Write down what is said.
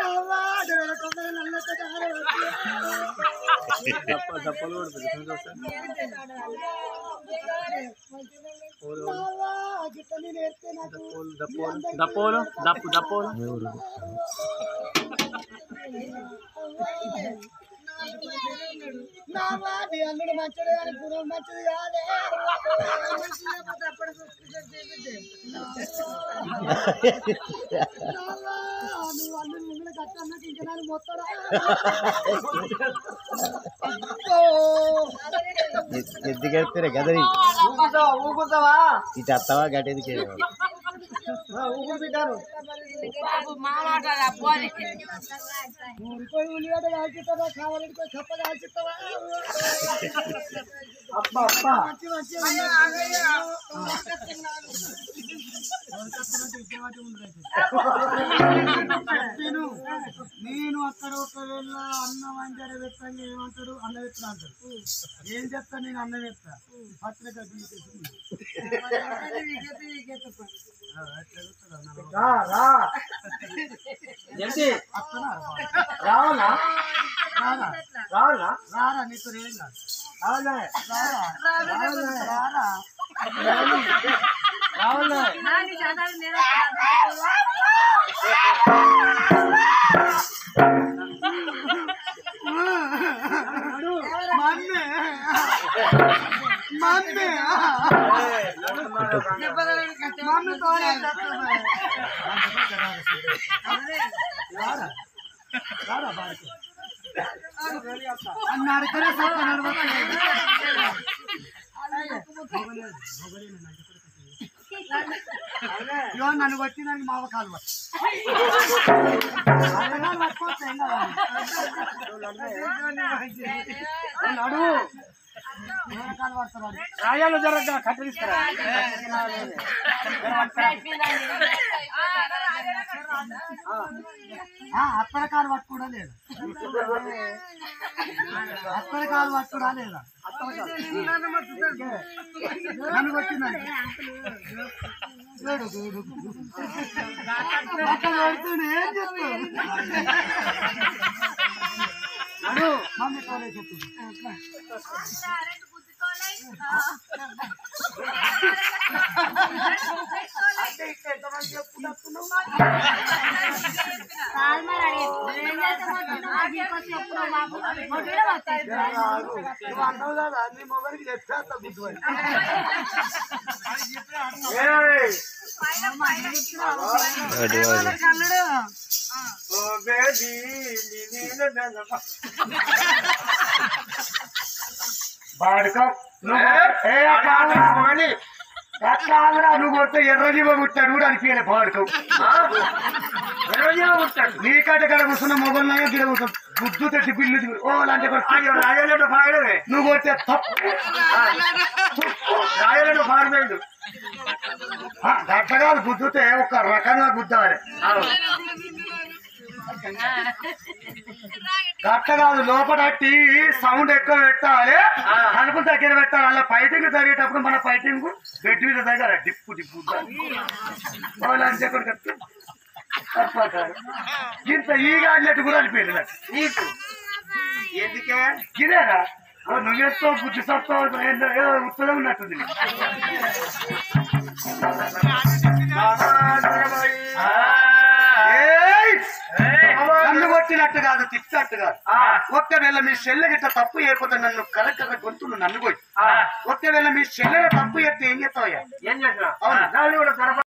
దప్పలు కొడుతుంది దప్పోలు దప్పోలు దప్పు దప్పోలు నా మాట అల్లుడు మంచిది కానీ గురువు మంచిది కాదే నావా, నువ్వు అల్లుడు ముందు కట్టన్నకి ఇంకా నన్ను మొత్తడా ఎద్దుకెళ్తారే గదరి ఊగుతావా ఊగుతావా ఇటు అత్తవా గట్టెదికే ఊగుడు బిడ్డాను ఊరిపోయి ఉల్లిగడ్డ కాల్చిస్తావా కావాలంటే కప్ప కాల్చిస్తావా అబ్బా అబ్బా మంచి మంచి నేను నేను అక్కడ ఒకవేళ అన్నం అంజర పెట్టండి ఏమంటాడు అన్న ఎత్తా అంటాడు ఏం చెప్తా నేను అన్నం ఎత్తా పత్రిక రావాలా రారా రావాలా రారా నీకు ఏం కాదు రావాలా రారా రావాలా రారా రావాలా మమ్మీ మమ్మీ మమ్మీ తోడే అన్నాడు కదా సోపన్నాడు ఇగో నన్ను కొట్టి దానికి మావ కాలు పట్టు. అడగాలి పట్టుకోవచ్చు, ఏం కాదు. నడు. ఎవరి కాలు పడతారు రాయాలు జరగ కట్టరిస్తారా అత్తర కాలు పట్టుకోడా లేదా అత్తర కాలు పట్టుకోడా లేదా నన్ను కొట్టిందండి చూడు, చూడు. అక్కడ పెడుతూనే ఏం చెప్తావు? నడు, మమ్మీ కాలే చెప్పు నువ్వు అన్నావు కదా నీ మొబైల్కి చెప్పేస్తా గుర్తుపడి నువ్వు కొడితే ఎర్రజీవ కుట్టాడు కూడా అనిపించలే పాడుకో ఎర్రజీవ కుట్టాడు నీకంటే ఇక్కడ కూర్చున్న మొబైల్ నాయ గిడ కూర్చొని గుద్దు తెచ్చి బిల్లు దిగు- ఓ లాంటి రాజలేడు పాడవే నువ్వు కొడితే తప్పు రాయలేడు పాడవేడు గట్టగా గుద్దుతే ఒక రకంగా గుద్దాలి గట్ట కాదు లోపల టీవీ సౌండ్ ఎక్కువ పెట్టాలి కనుపు దగ్గర పెట్టాలి అలా ఫైటింగ్ జరిగేటప్పుడు మన ఫైటింగ్ బెడ్ మీద దగ్గర డిప్పు డిప్పు అంటే ఇంత ఈ గాడినట్టు కూడా అనిపోయింది నాకు. నీకు ఎందుకే గిరేరా ఓ నువ్వెస్తో బుద్ధి సత్తావు ఏదో ఏదో ఉత్తరం ఉన్నట్టుంది నీకు. ఏయ్! నన్ను కొట్టినట్టు కాదు తిట్టినట్టు కాదు ఒక్కవేళ మీ చెల్లె గిట్ట తప్పు చేయకపోతే నన్ను కరెక్ట్ గొంతులు నన్ను కొట్టి ఒక్కవేళ మీ చెల్లెల తప్పు చేస్తే ఏం చేస్తావయ్యా ఏం చేసినా అవును